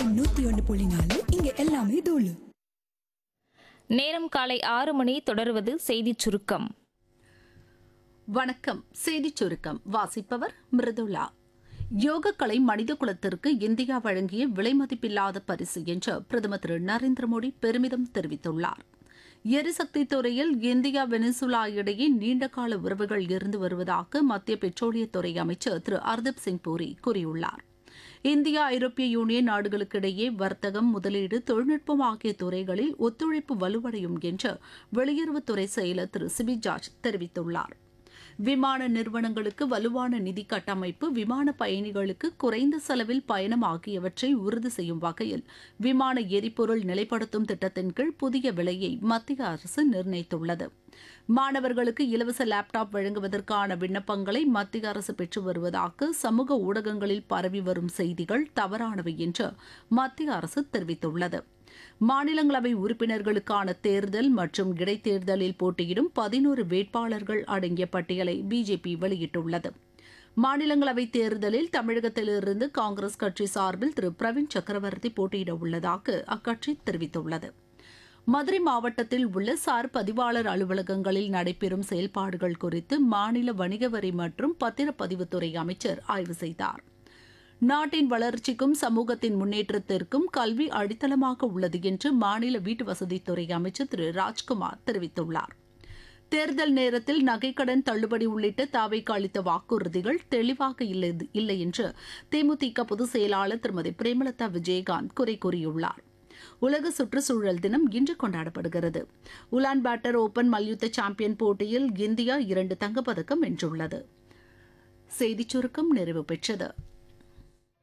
FM நூத்தி ஒன்னு புள்ளி நாலு இங்க எல்லாமே தூளு நேரம் காலை ஆறு மணி தொடர்வது செய்திச் சுருக்கம் வணக்கம் செய்திச் சுருக்கம் வாசிப்பவர் மிருதுளா யோகக்கலை மனித குலத்திற்கு இந்தியா வழங்கிய விலைமதிப்பில்லாத பரிசு என்று பிரதமர் திரு நரேந்திர மோடி பெருமிதம் தெரிவித்துள்ளார் எரிசக்தி துறையில் இந்தியா வெனிசுலா இடையே நீண்டகால உறவுகள் இருந்து வருவதாக மத்திய பெட்ரோலியத்துறை அமைச்சர் திரு ஹர்தீப் சிங் பூரி கூறியுள்ளார் இந்தியா ஐரோப்பிய யூனியன் நாடுகளுக்கிடையே வர்த்தகம் முதலீடு தொழில்நுட்பம் ஆகிய துறைகளில் ஒத்துழைப்பு வலுவடையும் என்று வெளியுறவுத்துறை செயலர் திரு சிபி ஜார்ஜ் தெரிவித்துள்ளார் விமான நிறுவனங்களுக்கு வலுவான நிதி கட்டமைப்பு விமான பயணிகளுக்கு குறைந்த செலவில் பயணம் ஆகியவற்றை உறுதி செய்யும் வகையில் விமான எரிபொருள் நிலைப்படுத்தும் திட்டத்தின் கீழ் புதிய விலையை மத்திய அரசு நிர்ணயித்துள்ளது மாணவர்களுக்கு இலவச லேப்டாப் வழங்குவதற்கான விண்ணப்பங்களை மத்திய அரசு பெற்று வருவதாக சமூக ஊடகங்களில் பரவி வரும் செய்திகள் தவறானவை என்று மத்திய அரசு தெரிவித்துள்ளது மாநிலங்களவை உறுப்பினர்களுக்கான தேர்தல் மற்றும் இடைத்தேர்தலில் போட்டியிடும் பதினோரு வேட்பாளர்கள் அடங்கிய பட்டியலை பிஜேபி வெளியிட்டுள்ளது மாநிலங்களவை தேர்தலில் தமிழகத்திலிருந்து காங்கிரஸ் கட்சி சார்பில் திரு பிரவீன் சக்கரவர்த்தி போட்டியிட உள்ளதாக அக்கட்சி தெரிவித்துள்ளது மதுரை மாவட்டத்தில் உள்ள சார் பதிவாளர் அலுவலகங்களில் நடைபெறும் செயல்பாடுகள் குறித்து மாநில வணிக வரி மற்றும் பத்திரப்பதிவுத்துறை அமைச்சர் ஆய்வு செய்தார் நாட்டின் வளர்ச்சிக்கும் சமூகத்தின் முன்னேற்றத்திற்கும் கல்வி அடித்தளமாக உள்ளது என்று மாநில வீட்டு வசதித்துறை அமைச்சர் திரு ராஜ்குமார் தெரிவித்துள்ளார் தேர்தல் நேரத்தில் நகைக்கடன் தள்ளுபடி உள்ளிட்ட தாவைக்கு அளித்த வாக்குறுதிகள் தெளிவாக இல்லை இல்லை என்று தேமுதிக பொதுச் செயலாளர் திருமதி பிரேமலதா விஜயகாந்த் குறை கூறியுள்ளார் உலக சுற்றுச்சூழல் தினம் இன்று கொண்டாடப்படுகிறது உலான் பேட்டர் ஓபன் மல்யுத்த சாம்பியன் போட்டியில் இந்தியா இரண்டு தங்கப்பதக்கம் வென்றுள்ளது செய்திச் சுருக்கம் நிறைவு பெற்றது